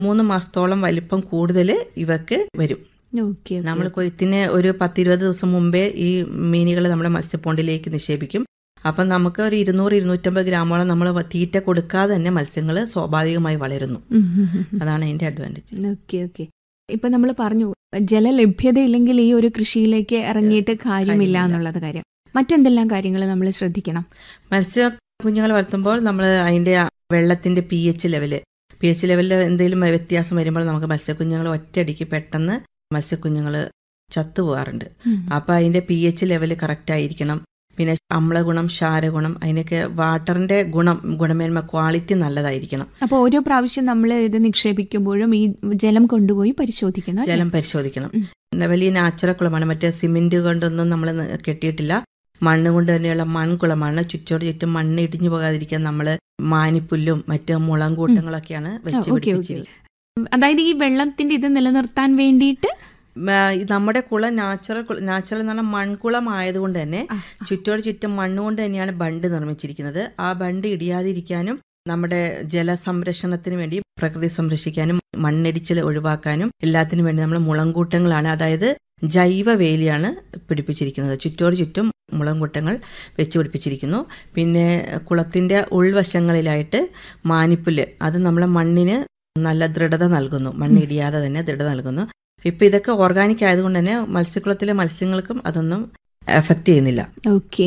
മൂന്ന് മാസത്തോളം വലിപ്പം കൂടുതൽ ഇവക്ക് വരും ഓക്കെ നമ്മൾ കൊയ്ത്തിന് ഒരു പത്തിരുപത് ദിവസം മുമ്പേ ഈ മീനുകൾ നമ്മുടെ മത്സ്യപ്പോണ്ടിലേക്ക് നിക്ഷേപിക്കും അപ്പം നമുക്ക് ഒരു ഇരുന്നൂറ് ഇരുന്നൂറ്റമ്പത് ഗ്രാമോളം നമ്മൾ തീറ്റ കൊടുക്കാതെ തന്നെ മത്സ്യങ്ങൾ സ്വാഭാവികമായി വളരുന്നു അതാണ് അതിന്റെ അഡ്വാൻറ്റേജ് ഓക്കെ ഓക്കെ ഇപ്പൊ നമ്മൾ പറഞ്ഞു ജലലഭ്യത ഇല്ലെങ്കിൽ ഈ ഒരു കൃഷിയിലേക്ക് ഇറങ്ങിയിട്ട് കാര്യമില്ല കാര്യമില്ല. എന്നുള്ളത് കാര്യം മറ്റെന്തെല്ലാം കാര്യങ്ങൾ നമ്മൾ ശ്രദ്ധിക്കണം മത്സ്യ കുഞ്ഞുങ്ങൾ വളർത്തുമ്പോൾ നമ്മൾ അതിന്റെ ആ വെള്ളത്തിന്റെ P H level P H ലെവലിൽ എന്തെങ്കിലും വ്യത്യാസം വരുമ്പോൾ നമുക്ക് മത്സ്യക്കുഞ്ഞുങ്ങൾ ഒറ്റയടിക്ക് പെട്ടെന്ന് മത്സ്യക്കുഞ്ഞുങ്ങൾ ചത്തുപോകാറുണ്ട് അപ്പോൾ അതിന്റെ പി എച്ച് ലെവൽ കറക്റ്റ് ആയിരിക്കണം പിന്നെ അമ്ലഗുണം ക്ഷാരഗുണം അതിനൊക്കെ വാട്ടറിന്റെ ഗുണം ഗുണമേന്മ ക്വാളിറ്റി നല്ലതായിരിക്കണം അപ്പോൾ ഓരോ പ്രാവശ്യം നമ്മൾ ഇത് നിക്ഷേപിക്കുമ്പോഴും ഈ ജലം കൊണ്ടുപോയി പരിശോധിക്കണം അല്ലേ? ജലം പരിശോധിക്കണം ഉം. ന- വലിയ നാച്ചുറൽ കുളമാണ് മറ്റേ സിമെന്റ് കൊണ്ടൊന്നും നമ്മൾ കെട്ടിയിട്ടില്ല മണ്ണ് കൊണ്ട് തന്നെയുള്ള മൺകുളമാണ് ചുറ്റോട് ചുറ്റും മണ്ണ് ഇടിഞ്ഞു പോകാതിരിക്കാൻ നമ്മൾ മാനിപ്പുല്ലും മറ്റ് മുളം കൂട്ടങ്ങളൊക്കെയാണ് വെച്ച് ഓക്കെ ഓക്കെ പിടിപ്പിച്ചിരിക്കുന്നത് അതായത് ഈ വെള്ളത്തിന്റെ ഇത് നിലനിർത്താൻ വേണ്ടിയിട്ട് മ- ഈ നമ്മുടെ കുളം നാച്ചുറൽ കുള- നാച്ചുറൽ എന്ന് പറഞ്ഞാൽ മൺകുളം ആയതുകൊണ്ട് തന്നെ ആ, ചുറ്റോട് ചുറ്റും മണ്ണുകൊണ്ട് തന്നെയാണ് ബണ്ട് നിർമ്മിച്ചിരിക്കുന്നത് ആ ബണ്ട് ഇടിയാതിരിക്കാനും നമ്മുടെ ജലസംരക്ഷണത്തിന് വേണ്ടി പ്രകൃതി സംരക്ഷിക്കാനും മണ്ണിടിച്ചിൽ ഒഴിവാക്കാനും എല്ലാത്തിനും വേണ്ടി നമ്മൾ മുളങ്കൂട്ടങ്ങളാണ് അതായത് ജൈവ വേലിയാണ് പിടിപ്പിച്ചിരിക്കുന്നത് ചുറ്റോട് ചുറ്റും മുളങ്കൂട്ടങ്ങൾ വെച്ച് പിടിപ്പിച്ചിരിക്കുന്നു പിന്നെ കുളത്തിന്റെ ഉൾവശങ്ങളിലായിട്ട് മാനിപ്പുല്ല് അത് നമ്മളെ മണ്ണിന് നല്ല ദൃഢത നൽകുന്നു മണ്ണ് ഇടിയാതെ തന്നെ ദൃഢത നൽകുന്നു ഇപ്പൊ ഇതൊക്കെ ഓർഗാനിക് ആയതുകൊണ്ട് തന്നെ മത്സ്യക്കുളത്തിലെ മത്സ്യങ്ങൾക്കും അതൊന്നും എഫക്ട് ചെയ്യുന്നില്ല ഓക്കെ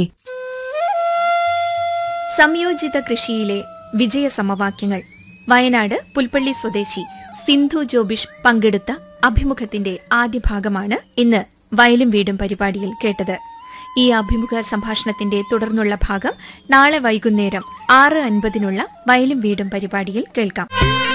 സംയോജിത കൃഷിയിലെ വിജയ സമവാക്യങ്ങൾ വയനാട് പുൽപ്പള്ളി സ്വദേശി സിന്ധു ജോബിഷ് പങ്കെടുത്ത അഭിമുഖത്തിന്റെ ആദ്യ ഭാഗമാണ് ഇന്ന് വയലും വീടും പരിപാടിയിൽ കേട്ടത് ഈ അഭിമുഖ സംഭാഷണത്തിന്റെ തുടർന്നുള്ള ഭാഗം നാളെ വൈകുന്നേരം ആറ് അൻപതിനുള്ള വയലും വീടും പരിപാടിയിൽ കേൾക്കാം